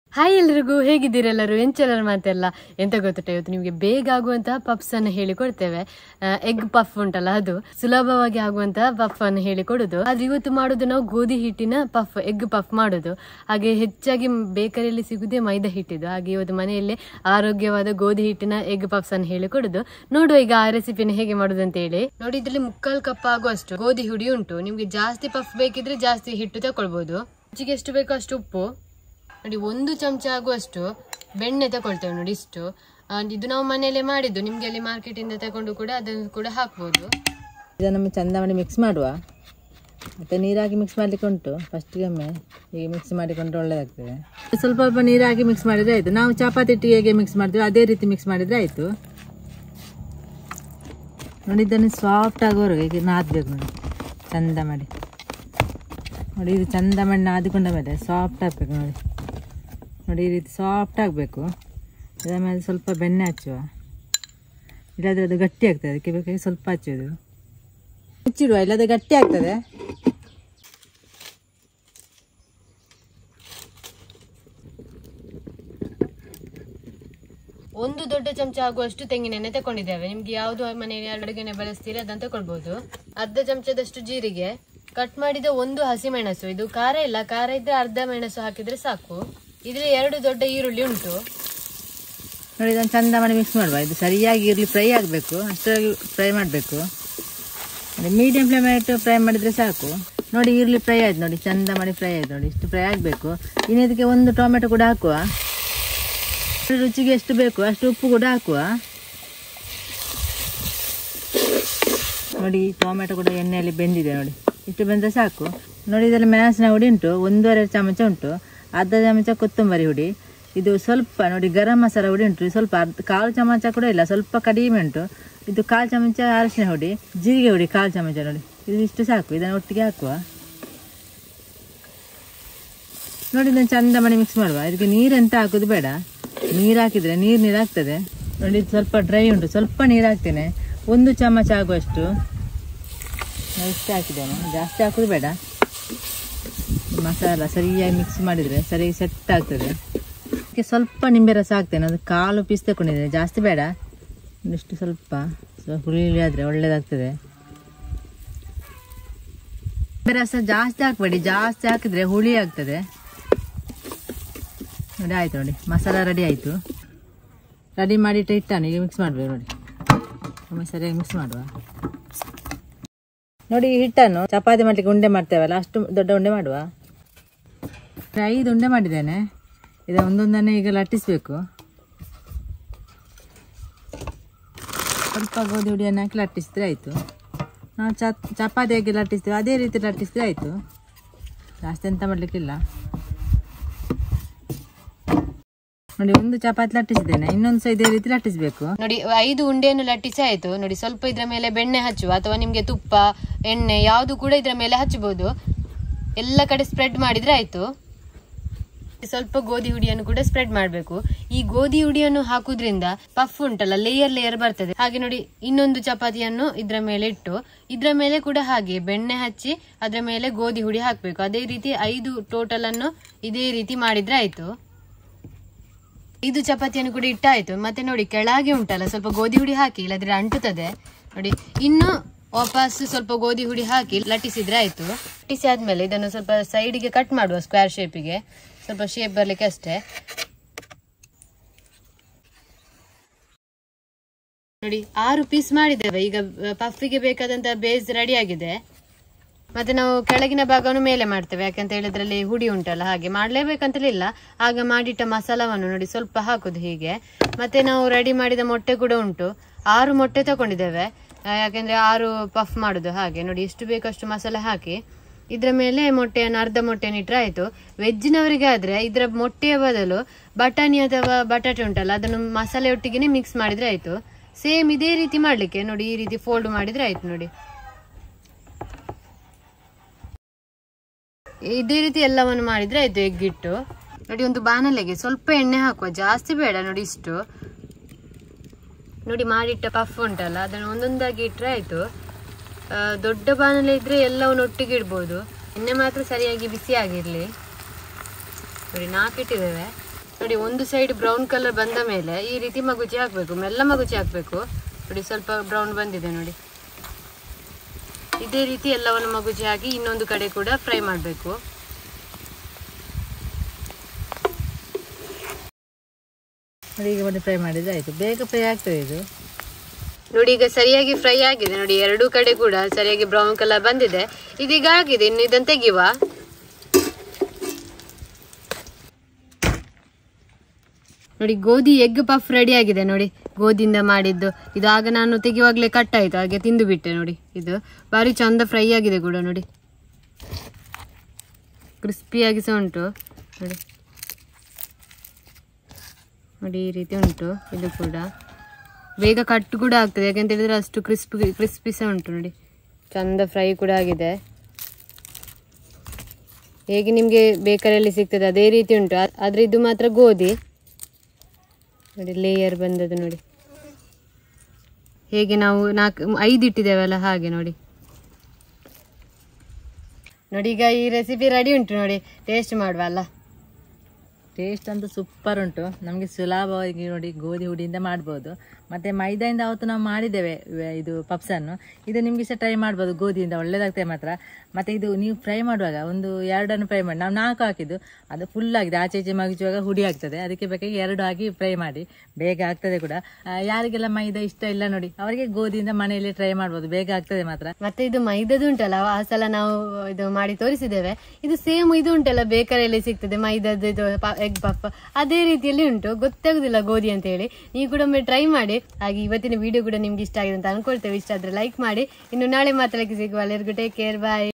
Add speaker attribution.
Speaker 1: hi ಎಲ್ರಿಗೂ ಹೇಗಿದ್ದೀರೆಲ್ಲರೂ ಎಂಚೆಲ್ಲರ ಮಾತೆಲ್ಲ ಎಂತ ಗೊತ್ತುಂಟ ಇವತ್ತು ನಿಮಗೆ ಬೇಗ ಆಗುವಂತಹ ಪಫ್ಸ್ ಅನ್ನು ಹೇಳಿಕೊಡ್ತೇವೆ ಎಗ್ ಪಫ್ ಉಂಟಲ್ಲ ಅದು ಸುಲಭವಾಗಿ ಆಗುವಂತಹ ಪಫ್ ಅನ್ನು ಹೇಳಿಕೊಡುದು ಆದ್ರೆ ಇವತ್ತು ಮಾಡೋದು ನಾವು ಗೋಧಿ ಹಿಟ್ಟಿನ ಪಫ್ ಎಗ್ ಪಫ್ ಮಾಡೋದು ಹಾಗೆ ಹೆಚ್ಚಾಗಿ ಬೇಕರಿಯಲ್ಲಿ ಸಿಗುದೇ ಮೈದಾ ಹಿಟ್ಟಿದ್ದು ಹಾಗೆ ಇವತ್ತು ಮನೆಯಲ್ಲೇ ಆರೋಗ್ಯವಾದ ಗೋಧಿ ಹಿಟ್ಟಿನ ಎಗ್ ಪಫ್ಸ್ ಅನ್ನು ಹೇಳಿಕೊಡುದು ನೋಡುವ ಈಗ ಆ ರೆಸಿಪಿನ ಹೇಗೆ ಮಾಡುದು ಅಂತ ಹೇಳಿ ನೋಡಿ ಇದ್ರಲ್ಲಿ ಮುಕ್ಕಾಲು ಕಪ್ ಆಗುವಷ್ಟು ಗೋಧಿ ಹುಡಿ ಉಂಟು ನಿಮ್ಗೆ ಜಾಸ್ತಿ ಪಫ್ ಬೇಕಿದ್ರೆ ಜಾಸ್ತಿ ಹಿಟ್ಟು ತಕೊಳ್ಬಹುದು ರುಚಿಗೆ ಎಷ್ಟು ಬೇಕೋ ಅಷ್ಟು ಉಪ್ಪು ನೋಡಿ ಒಂದು ಚಮಚ ಆಗುವಷ್ಟು ಬೆಣ್ಣೆ ತಗೊಳ್ತೇವೆ ನೋಡಿ ಇಷ್ಟು ಆ, ಇದು ನಾವು ಮನೆಯಲ್ಲೇ ಮಾಡಿದ್ದು ನಿಮ್ಗೆ ಅಲ್ಲಿ ಮಾರ್ಕೆಟಿಂದ ತಗೊಂಡು ಕೂಡ ಅದನ್ನು ಕೂಡ ಹಾಕ್ಬೋದು
Speaker 2: ಇದನ್ನು ನಮ್ಮ ಚಂದ ಮಾಡಿ ಮಿಕ್ಸ್ ಮಾಡುವ ಮತ್ತು ನೀರಾಗಿ ಮಿಕ್ಸ್ ಮಾಡಲಿಕ್ಕೆ ಉಂಟು ಫಸ್ಟಿಗೆ ಒಮ್ಮೆ ಹೀಗೆ ಮಿಕ್ಸ್ ಮಾಡಿಕೊಂಡ್ರೆ ಒಳ್ಳೆಯದಾಗ್ತದೆ ಸ್ವಲ್ಪ ಸ್ವಲ್ಪ ನೀರಾಗಿ ಮಿಕ್ಸ್ ಮಾಡಿದರೆ ಆಯಿತು ನಾವು ಚಪಾತಿ ಹಿಟ್ಟಿಗೆ ಹೇಗೆ ಮಿಕ್ಸ್ ಮಾಡ್ತೀವಿ ಅದೇ ರೀತಿ ಮಿಕ್ಸ್ ಮಾಡಿದರೆ ಆಯಿತು ನೋಡಿ ಇದನ್ನು ಸಾಫ್ಟ್ ಆಗೋವರೆಗೆ ಹೀಗೆ ನಾದಬೇಕು ನೋಡಿ ಚಂದ ಮಾಡಿ ನೋಡಿ ಇದು ಚಂದ ಮಾಡಿ ನಾದಿಕೊಂಡ ಮೇಲೆ ಸಾಫ್ಟ್ ಆಗಬೇಕು ನೋಡಿ ನೋಡಿ ಈ ರೀತಿ ಸಾಫ್ಟ್ ಆಗಬೇಕು ಇದರ ಮೇಲೆ ಸ್ವಲ್ಪ ಬೆಣ್ಣೆ ಹಚ್ಚುವ ಇಲ್ಲಾದ್ರೆ ಅದು ಗಟ್ಟಿ ಆಗ್ತದೆ ಅದಕ್ಕೆ ಬೇಕಾಗಿ ಸ್ವಲ್ಪ ಹಚ್ಚೋದು ಮುಚ್ಚಿಡುವ ಇಲ್ಲದೆ ಗಟ್ಟಿ ಆಗ್ತದೆ
Speaker 1: ಒಂದು ದೊಡ್ಡ ಚಮಚ ಆಗುವಷ್ಟು ತೆಂಗಿನೆಣ್ಣೆ ತಗೊಂಡಿದ್ದೇವೆ ನಿಮ್ಗೆ ಯಾವುದು ಮನೆಯಲ್ಲಿ ಅಡುಗೆನೆ ಬಳಸ್ತೀರಿ ಅದನ್ನು ತಗೊಳ್ಬಹುದು ಅರ್ಧ ಚಮಚದಷ್ಟು ಜೀರಿಗೆ ಕಟ್ ಮಾಡಿದ ಒಂದು ಹಸಿ ಮೆಣಸು ಇದು ಖಾರ ಇಲ್ಲ ಖಾರ ಇದ್ರೆ ಅರ್ಧ ಮೆಣಸು ಹಾಕಿದ್ರೆ ಸಾಕು ಇದ್ರಲ್ಲಿ ಎರಡು ದೊಡ್ಡ ಈರುಳ್ಳಿ ಉಂಟು
Speaker 2: ನೋಡಿ ಇದನ್ನು ಚಂದ ಮಾಡಿ ಮಿಕ್ಸ್ ಮಾಡುವ ಇದು ಸರಿಯಾಗಿ ಇರಲಿ ಫ್ರೈ ಆಗಬೇಕು ಅಷ್ಟಾಗಿ ಫ್ರೈ ಮಾಡಬೇಕು ಮೀಡಿಯಂ ಫ್ಲೇಮ್ ಇಟ್ಟು ಫ್ರೈ ಮಾಡಿದರೆ ಸಾಕು ನೋಡಿ ಈರುಳ್ಳಿ ಫ್ರೈ ಆಯ್ತು ನೋಡಿ ಚಂದ ಮಾಡಿ ಫ್ರೈ ಆಯ್ತು ನೋಡಿ ಇಷ್ಟು ಫ್ರೈ ಆಗಬೇಕು ಇನ್ನು ಇದಕ್ಕೆ ಒಂದು ಟೊಮೆಟೊ ಕೂಡ ಹಾಕುವ ರುಚಿಗೆ ಎಷ್ಟು ಬೇಕು ಅಷ್ಟು ಉಪ್ಪು ಕೂಡ ಹಾಕುವ ನೋಡಿ ಟೊಮೆಟೊ ಕೂಡ ಎಣ್ಣೆಯಲ್ಲಿ ಬೆಂದಿದೆ ನೋಡಿ ಇಷ್ಟು ಬೆಂದರೆ ಸಾಕು ನೋಡಿ ಇದರಲ್ಲಿ ಮೆಣಸಿನ ಹುಡಿ ಉಂಟು ಒಂದೂವರೆ ಚಮಚ ಉಂಟು ಅರ್ಧ ಚಮಚ ಕೊತ್ತಂಬರಿ ಹುಡಿ ಇದು ಸ್ವಲ್ಪ ನೋಡಿ ಗರಂ ಮಸಾಲ ಹುಡಿ ಉಂಟು ಇದು ಸ್ವಲ್ಪ ಅರ್ಧ ಕಾಲು ಚಮಚ ಕೂಡ ಇಲ್ಲ ಸ್ವಲ್ಪ ಕಡಿಮೆ ಉಂಟು ಇದು ಕಾಲು ಚಮಚ ಅರಶಿನ ಹುಡಿ ಜೀರಿಗೆ ಹುಡಿ ಕಾಲು ಚಮಚ ನೋಡಿ ಇದು ಇಷ್ಟು ಸಾಕು ಇದನ್ನು ಒಟ್ಟಿಗೆ ಹಾಕುವ ನೋಡಿ ಇದನ್ನು ಚಂದ ಮಾಡಿ ಮಿಕ್ಸ್ ಮಾಡುವ ಇದಕ್ಕೆ ನೀರೆಂತ ಹಾಕೋದು ಬೇಡ ನೀರು ಹಾಕಿದರೆ ನೀರು ನೀರು ಆಗ್ತದೆ ನೋಡಿ ಇದು ಸ್ವಲ್ಪ ಡ್ರೈ ಉಂಟು ಸ್ವಲ್ಪ ನೀರು ಹಾಕ್ತೇನೆ ಒಂದು ಚಮಚ ಆಗುವಷ್ಟು ನಾನು ಇಷ್ಟು ಹಾಕಿದ್ದೇನೆ ಜಾಸ್ತಿ ಹಾಕೋದು ಬೇಡ ಈ ಮಸಾಲ ಸರಿಯಾಗಿ ಮಿಕ್ಸ್ ಮಾಡಿದರೆ ಸರಿಯಾಗಿ ಸೆಟ್ ಆಗ್ತದೆ ಅದಕ್ಕೆ ಸ್ವಲ್ಪ ನಿಂಬೆ ರಸ ಹಾಕ್ತೇನೆ ಅದು ಕಾಲು ಪೀಸ್ ತಗೊಂಡಿದ್ದೇನೆ ಜಾಸ್ತಿ ಬೇಡ ಇಷ್ಟು ಸ್ವಲ್ಪ ಸ್ವಲ್ಪ ಹುಳಿ ಹುಳಿ ಆದರೆ ಒಳ್ಳೆಯದಾಗ್ತದೆ ನಿಂಬೆ ರಸ ಜಾಸ್ತಿ ಹಾಕಬೇಡಿ ಜಾಸ್ತಿ ಹಾಕಿದರೆ ಹುಳಿ ಆಗ್ತದೆ ನೋಡಿ ಆಯ್ತು ನೋಡಿ ಮಸಾಲ ರೆಡಿ ಆಯಿತು ರೆಡಿ ಮಾಡಿಟ್ಟು ಇಟ್ಟಾನು ಈಗ ಮಿಕ್ಸ್ ಮಾಡಬೇಕು ನೋಡಿ ಒಮ್ಮೆ ಸರಿಯಾಗಿ ಮಿಕ್ಸ್ ಮಾಡುವ ನೋಡಿ ಈ ಹಿಟ್ಟನ್ನು ಚಪಾತಿ ಮಾಡಲಿಕ್ಕೆ ಉಂಡೆ ಮಾಡ್ತೇವಲ್ಲ ಅಷ್ಟು ದೊಡ್ಡ ಉಂಡೆ ಮಾಡುವ ಐದು ಉಂಡೆ ಮಾಡಿದ್ದೇನೆ ಇದು ಒಂದೊಂದನ್ನೇ ಈಗ ಲಟ್ಟಿಸ್ಬೇಕು ಸ್ವಲ್ಪ ಗೋಧಿ ಹುಡಿಯನ್ನು ಹಾಕಿ ಲಟ್ಟಿಸಿದ್ರೆ ಆಯಿತು ನಾವು ಚ ಚಪಾತಿ ಹೇಗೆ ಲಟ್ಟಿಸ್ತೀವಿ ಅದೇ ರೀತಿ ಲಟ್ಟಿಸಿದ್ರೆ ಆಯಿತು ಜಾಸ್ತಿ ಎಂತ ಮಾಡಲಿಕ್ಕಿಲ್ಲ ನೋಡಿ ಒಂದು ಚಪಾತಿ ಲಟ್ಟಿಸಿದ್ದೇನೆ ಇನ್ನೊಂದು ಸಹ ಇದೇ ರೀತಿ ಲಟ್ಟಿಸಬೇಕು
Speaker 1: ನೋಡಿ ಐದು ಉಂಡೆಯನ್ನು ಲಟ್ಟಿಸಿ ಆಯ್ತು ನೋಡಿ ಸ್ವಲ್ಪ ಇದ್ರ ಮೇಲೆ ಬೆಣ್ಣೆ ಹಚ್ಚುವ ಅಥವಾ ನಿಮ್ಗೆ ತುಪ್ಪ ಎಣ್ಣೆ ಯಾವುದು ಕೂಡ ಇದ್ರ ಮೇಲೆ ಹಚ್ಚಬಹುದು ಎಲ್ಲ ಕಡೆ ಸ್ಪ್ರೆಡ್ ಮಾಡಿದ್ರೆ ಆಯ್ತು ಸ್ವಲ್ಪ ಗೋಧಿ ಹುಡಿಯನ್ನು ಕೂಡ ಸ್ಪ್ರೆಡ್ ಮಾಡಬೇಕು ಈ ಗೋಧಿ ಹುಡಿಯನ್ನು ಹಾಕುದ್ರಿಂದ ಪಫ್ ಉಂಟಲ್ಲ ಲೇಯರ್ ಲೇಯರ್ ಬರ್ತದೆ ಹಾಗೆ ನೋಡಿ ಇನ್ನೊಂದು ಚಪಾತಿಯನ್ನು ಇದ್ರ ಮೇಲೆ ಇಟ್ಟು ಇದ್ರ ಮೇಲೆ ಕೂಡ ಹಾಗೆ ಬೆಣ್ಣೆ ಹಚ್ಚಿ ಅದ್ರ ಮೇಲೆ ಗೋಧಿ ಹುಡಿ ಹಾಕಬೇಕು ಅದೇ ರೀತಿ ಐದು ಟೋಟಲ್ ಅನ್ನು ಇದೇ ರೀತಿ ಮಾಡಿದ್ರೆ ಆಯ್ತು ಇದು ಚಪಾತಿಯನ್ನು ಕೂಡ ಇಟ್ಟಾಯ್ತು ಮತ್ತೆ ನೋಡಿ ಕೆಳಗೆ ಉಂಟಲ್ಲ ಸ್ವಲ್ಪ ಗೋಧಿ ಹುಡಿ ಹಾಕಿ ಇಲ್ಲದ್ರೆ ಅಂಟುತ್ತದೆ ನೋಡಿ ಇನ್ನು ವಾಪಸ್ ಸ್ವಲ್ಪ ಗೋಧಿ ಹುಡಿ ಹಾಕಿ ಲಟ್ಟಿಸಿದ್ರೆ ಆಯ್ತು ಲಟ್ಟಿಸಿ ಆದ್ಮೇಲೆ ಇದನ್ನು ಸ್ವಲ್ಪ ಸೈಡ್ಗೆ ಕಟ್ ಮಾಡುವ ಸ್ಕ್ವೇರ್ ಶೇಪಿಗೆ ಸ್ವಲ್ಪ ಶೇಪ್ ಬರ್ಲಿಕ್ಕೆ ಅಷ್ಟೇ ನೋಡಿ ಆರು ಪೀಸ್ ಮಾಡಿದ್ದೇವೆ ಈಗ ಪಫಿಗೆ ಬೇಕಾದಂತ ಬೇಸ್ ರೆಡಿ ಆಗಿದೆ ಮತ್ತೆ ನಾವು ಕೆಳಗಿನ ಭಾಗವನ್ನು ಮೇಲೆ ಮಾಡ್ತೇವೆ ಯಾಕಂತ ಹೇಳಿದ್ರಲ್ಲಿ ಹುಡಿ ಉಂಟಲ್ಲ ಹಾಗೆ ಮಾಡ್ಲೇಬೇಕಂತಲಿಲ್ಲ ಆಗ ಮಾಡಿಟ್ಟ ಮಸಾಲವನ್ನು ನೋಡಿ ಸ್ವಲ್ಪ ಹಾಕುದು ಹೀಗೆ ಮತ್ತೆ ನಾವು ರೆಡಿ ಮಾಡಿದ ಮೊಟ್ಟೆ ಕೂಡ ಉಂಟು ಆರು ಮೊಟ್ಟೆ ತಗೊಂಡಿದ್ದೇವೆ ಆ, ಯಾಕಂದ್ರೆ ಆರು ಪಫ್ ಮಾಡುದು ಹಾಗೆ ನೋಡಿ ಎಷ್ಟು ಬೇಕಷ್ಟು ಮಸಾಲೆ ಹಾಕಿ ಇದ್ರ ಮೇಲೆ ಮೊಟ್ಟೆಯನ್ನು ಅರ್ಧ ಮೊಟ್ಟೆಯನ್ನು ಇಟ್ಟರೆ ಆಯ್ತು ವೆಜ್ಜಿನವರಿಗೆ ಆದ್ರೆ ಇದರ ಮೊಟ್ಟೆಯ ಬದಲು ಬಟಾಣಿ ಅಥವಾ ಬಟಾಟೆ ಉಂಟಲ್ಲ ಅದನ್ನು ಮಸಾಲೆ ಒಟ್ಟಿಗೆ ಮಿಕ್ಸ್ ಮಾಡಿದ್ರೆ ಆಯ್ತು ಸೇಮ್ ಇದೇ ರೀತಿ ಮಾಡ್ಲಿಕ್ಕೆ ನೋಡಿ ಈ ರೀತಿ ಫೋಲ್ಡ್ ಮಾಡಿದ್ರೆ ಆಯ್ತು ನೋಡಿ ಇದೇ ರೀತಿ ಎಲ್ಲವನ್ನು ಮಾಡಿದ್ರೆ ಆಯ್ತು ಎಗ್ಗಿಟ್ಟು ನೋಡಿ ಒಂದು ಬಾಣಲೆಗೆ ಸ್ವಲ್ಪ ಎಣ್ಣೆ ಹಾಕುವ ಜಾಸ್ತಿ ಬೇಡ ನೋಡಿ ಇಷ್ಟು ನೋಡಿ ಮಾಡಿಟ್ಟ ಪಫ್ ಉಂಟಲ್ಲ ಅದನ್ನು ಒಂದೊಂದಾಗಿ ಇಟ್ಟರೆ ಆಯ್ತು ಆ, ದೊಡ್ಡ ಬಾಣಲೆ ಇದ್ರೆ ಎಲ್ಲವನ್ನು ಒಟ್ಟಿಗೆ ಇಡ್ಬೋದು ಎಣ್ಣೆ ಮಾತ್ರ ಸರಿಯಾಗಿ ಬಿಸಿ ಆಗಿರ್ಲಿ ನೋಡಿ ನಾಲ್ಕು ಇಟ್ಟಿದ್ದೇವೆ ನೋಡಿ ಒಂದು ಸೈಡ್ ಬ್ರೌನ್ ಕಲರ್ ಬಂದ ಮೇಲೆ ಈ ರೀತಿ ಮಗುಚಿ ಹಾಕ್ಬೇಕು ಮೆಲ್ಲ ಮಗುಚಿ ಹಾಕ್ಬೇಕು ನೋಡಿ ಸ್ವಲ್ಪ ಬ್ರೌನ್ ಬಂದಿದೆ ನೋಡಿ ಇದೇ ರೀತಿ ಎಲ್ಲವನ್ನು ಮಗುಚಿ ಹಾಕಿ ಇನ್ನೊಂದು ಕಡೆ ಕೂಡ ಫ್ರೈ ಮಾಡಬೇಕು
Speaker 2: ನೋಡಿ ಈಗ ಮತ್ತೆ ಫ್ರೈ ಮಾಡಿದ್ರೆ ಆಯಿತು ಬೇಗ ಫ್ರೈ ಆಗ್ತದೆ ಇದು
Speaker 1: ನೋಡಿ ಈಗ ಸರಿಯಾಗಿ ಫ್ರೈ ಆಗಿದೆ ನೋಡಿ ಎರಡೂ ಕಡೆ ಕೂಡ ಸರಿಯಾಗಿ ಬ್ರೌನ್ ಕಲರ್ ಬಂದಿದೆ ಇದೀಗ ಆಗಿದೆ ಇನ್ನು ಇದನ್ನು ತೆಗಿವಾ ನೋಡಿ ಗೋಧಿ ಎಗ್ ಪಫ್ ರೆಡಿ ಆಗಿದೆ ನೋಡಿ ಗೋಧಿಯಿಂದ ಮಾಡಿದ್ದು ಇದು ಆಗ ನಾನು ತೆಗೆಯುವಾಗಲೇ ಕಟ್ ಆಯ್ತು ಹಾಗೆ ತಿಂದು ಬಿಟ್ಟೆ ನೋಡಿ ಇದು ಭಾರಿ ಚಂದ ಫ್ರೈ ಆಗಿದೆ ಕೂಡ ನೋಡಿ ಕ್ರಿಸ್ಪಿಯಾಗಿ ಸಹ ಉಂಟು ನೋಡಿ ನೋಡಿ ಈ ರೀತಿ ಉಂಟು ಇದು ಕೂಡ ಬೇಗ ಕಟ್ ಕೂಡ ಆಗ್ತದೆ ಯಾಕಂತ ಹೇಳಿದ್ರೆ ಅಷ್ಟು ಕ್ರಿಸ್ಪಿ ಕ್ರಿಸ್ಪಿ ಸಹ ಉಂಟು ನೋಡಿ ಚಂದ ಫ್ರೈ ಕೂಡ ಆಗಿದೆ ಹೇಗೆ ನಿಮಗೆ ಬೇಕರಿಯಲ್ಲಿ ಸಿಗ್ತದೆ ಅದೇ ರೀತಿ ಉಂಟು ಆ- ಆದ್ರೆ ಇದು ಮಾತ್ರ ಗೋಧಿ ನೋಡಿ ಲೇಯರ್ ಬಂದದ್ದು ನೋಡಿ ಹೇಗೆ ನಾವು ನಾಲ್ಕು ಐದು ಇಟ್ಟಿದ್ದೇವಲ್ಲ ಹಾಗೆ ನೋಡಿ ನೋಡಿ ಈಗ ಈ ರೆಸಿಪಿ ರೆಡಿ ಉಂಟು ನೋಡಿ ಟೇಸ್ಟ್ ಮಾಡುವ ಅಲ್ಲ
Speaker 2: ಟೇಸ್ಟ್ ಅಂತೂ ಸೂಪರ್ ಉಂಟು ನಮಗೆ ಸುಲಭವಾಗಿ ನೋಡಿ ಗೋಧಿ ಹುಡಿಯಿಂದ ಮಾಡ್ಬೋದು ಮತ್ತು ಮೈದಾಯಿಂದ ಅವತ್ತು ನಾವು ಮಾಡಿದ್ದೇವೆ ಇವ- ಇದು ಪಪ್ಸನ್ನು ಇದು ನಿಮಗೆ ಸಹ ಟ್ರೈ ಮಾಡ್ಬೋದು ಗೋಧಿಯಿಂದ ಒಳ್ಳೇದಾಗ್ತದೆ ಮಾತ್ರ ಮತ್ತು ಇದು ನೀವು ಫ್ರೈ ಮಾಡುವಾಗ ಒಂದು ಎರಡನ್ನು ಫ್ರೈ ಮಾಡಿ ನಾವು ನಾಲ್ಕು ಹಾಕಿದ್ದು ಅದು ಫುಲ್ ಆಗಿದೆ ಆಚೆ ಈಚೆ ಮಗಿಸುವಾಗ ಹುಡಿ ಆಗ್ತದೆ ಅದಕ್ಕೆ ಬೇಕಾಗಿ ಎರಡು ಹಾಕಿ ಫ್ರೈ ಮಾಡಿ ಬೇಗ ಆಗ್ತದೆ ಕೂಡ ಆ, ಯಾರಿಗೆಲ್ಲ ಮೈದಾ ಇಷ್ಟ ಇಲ್ಲ ನೋಡಿ ಅವರಿಗೆ ಗೋಧಿಯಿಂದ ಮನೆಯಲ್ಲಿ ಟ್ರೈ ಮಾಡ್ಬೋದು ಬೇಗ ಆಗ್ತದೆ ಮಾತ್ರ
Speaker 1: ಮತ್ತೆ ಇದು ಮೈದದು ಉಂಟಲ್ಲ ಆ ಸಲ ನಾವು ಇದು ಮಾಡಿ ತೋರಿಸಿದ್ದೇವೆ ಇದು ಸೇಮ್ ಇದು ಉಂಟಲ್ಲ ಬೇಕರಿಯಲ್ಲಿ ಸಿಗ್ತದೆ ಮೈದದ್ದು ಇದು ಎಗ್ ಪಫ್ ಅದೇ ರೀತಿಯಲ್ಲಿ ಉಂಟು ಗೊತ್ತಾಗುದಿಲ್ಲ ಗೋಧಿ ಅಂತ ಹೇಳಿ ನೀವು ಕೂಡ ಒಮ್ಮೆ ಟ್ರೈ ಮಾಡಿ ಹಾಗೆ ಇವತ್ತಿನ ವಿಡಿಯೋ ಕೂಡ ನಿಮ್ಗೆ ಇಷ್ಟ ಆಗಿದೆ ಅಂತ ಅನ್ಕೊಳ್ತೇವೆ ಇಷ್ಟ ಆದ್ರೆ ಲೈಕ್ ಮಾಡಿ ಇನ್ನು ನಾಳೆ ಮಾತಾಡಲಿಕ್ಕೆ ಸಿಗುವ ಎಲ್ಲರಿಗೂ ಟೇಕ್ ಕೇರ್ ಬಾಯ್